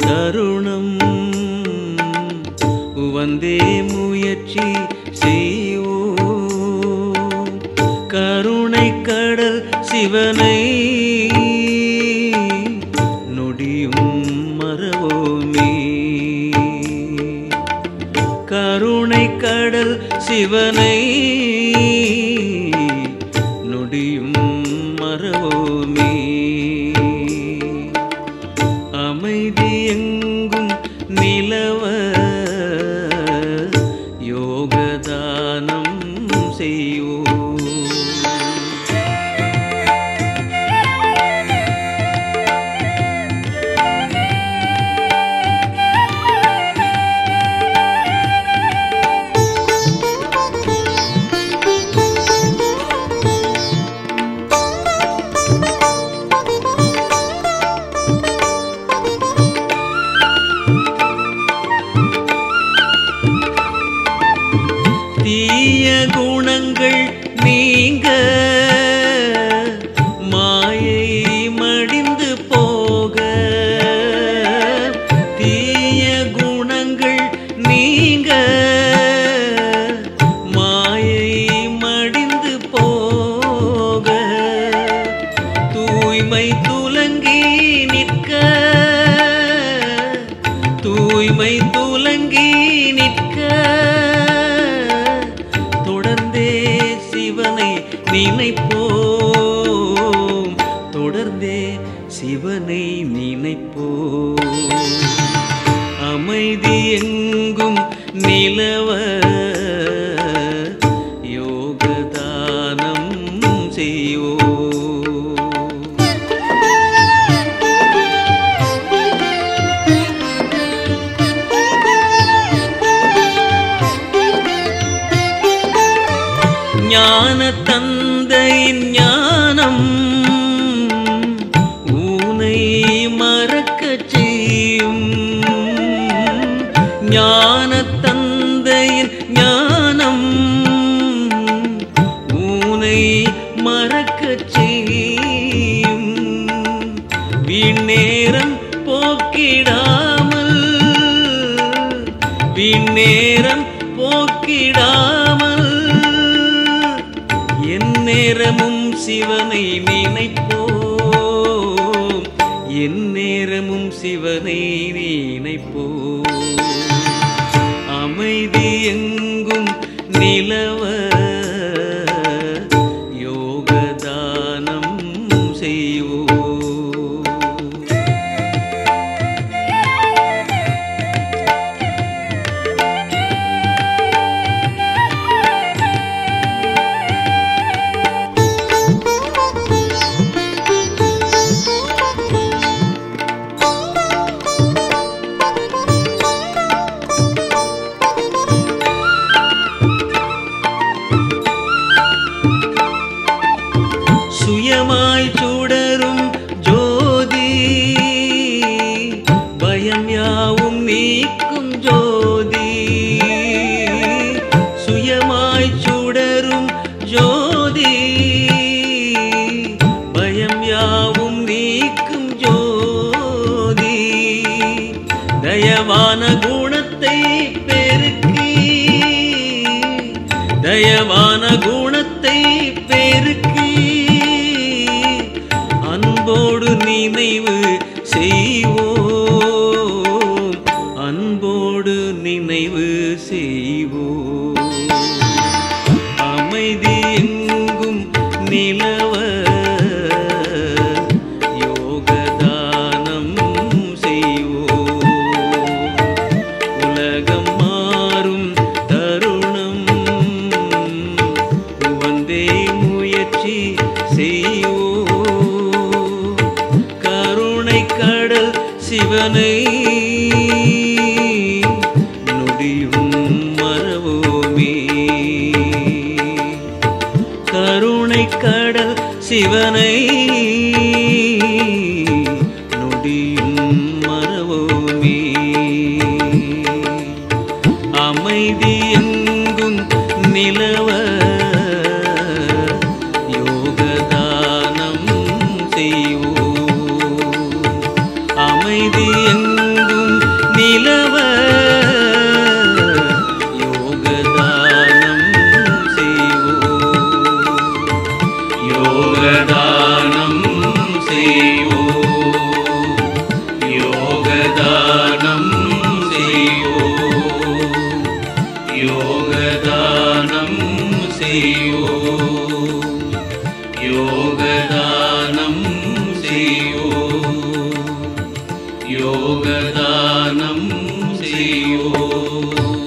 தருணம் வந்தே முயற்சி செய்வோம் கருணை கடல் சிவனை நொடியும் மறவோமே கருணை கடல் சிவனை நொடியும் மறவோமே அமைதி எங்கும் நிலவ யோகதானம் செய்வோம் தீய குணங்கள் நீங்க மாயை மடிந்து போக தீய குணங்கள் நீங்க மாயை மடிந்து போக தூய்மை துலங்கி நிற்க தூய்மை துலங்கி நிற்க தொடர்ந்தே சிவனை நினைப்போம் தொடர்ந்தே சிவனை நினைப்போம் அமைதி எங்கும் நிலவ யோகதானம் செய்வோம் ஞான தந்தையின் ஞானம் ஊனை மறக்கச் செய்யும் ஞான தந்தையின் ஞானம் ஊனை மறக்கச் செய்யும் வீணேரம் போக்கிடாமல் வீணேரம் போக்கிடாமல் என் நேரமும் சிவனை நினைப்போம் என் நேரமும் சிவனை நினைப்போம் அமைதி எங்கும் நிலவ யோகதானம் செய்வோம் சுயமாய் சுடரும் ஜோதி பயம் யாவும் நீக்கும் ஜோதி சுயமாய் சுடரும் ஜோதி பயம் யாவும் நீக்கும் ஜோதி தயவான குணத்தை பெருக்கி தயவான குணத்தை பெருக்கி அன்போடு நினைவு செய்வோம் அன்போடு நினைவு செய்வோம் அமைதி எங்கும் நிலவ யோகதானம் செய்வோம் உலகம் மாறும் தருணம் வந்தே முயற்சி செய்வோம் கருணை கடல் சிவனை நொடியும் மறவோமே கருணை கடல் சிவனை நொடியும் மறவோமே அமைதி எங்கும் நிலவ யோகதானம் செய்வோம் அமைதி எங்கும் யோகதானம் செய்யோ யோகதானம் செய்யோ யோகதானம் செய்யோ யோகதானம் செய்யோ யோகதானம் செய்யோ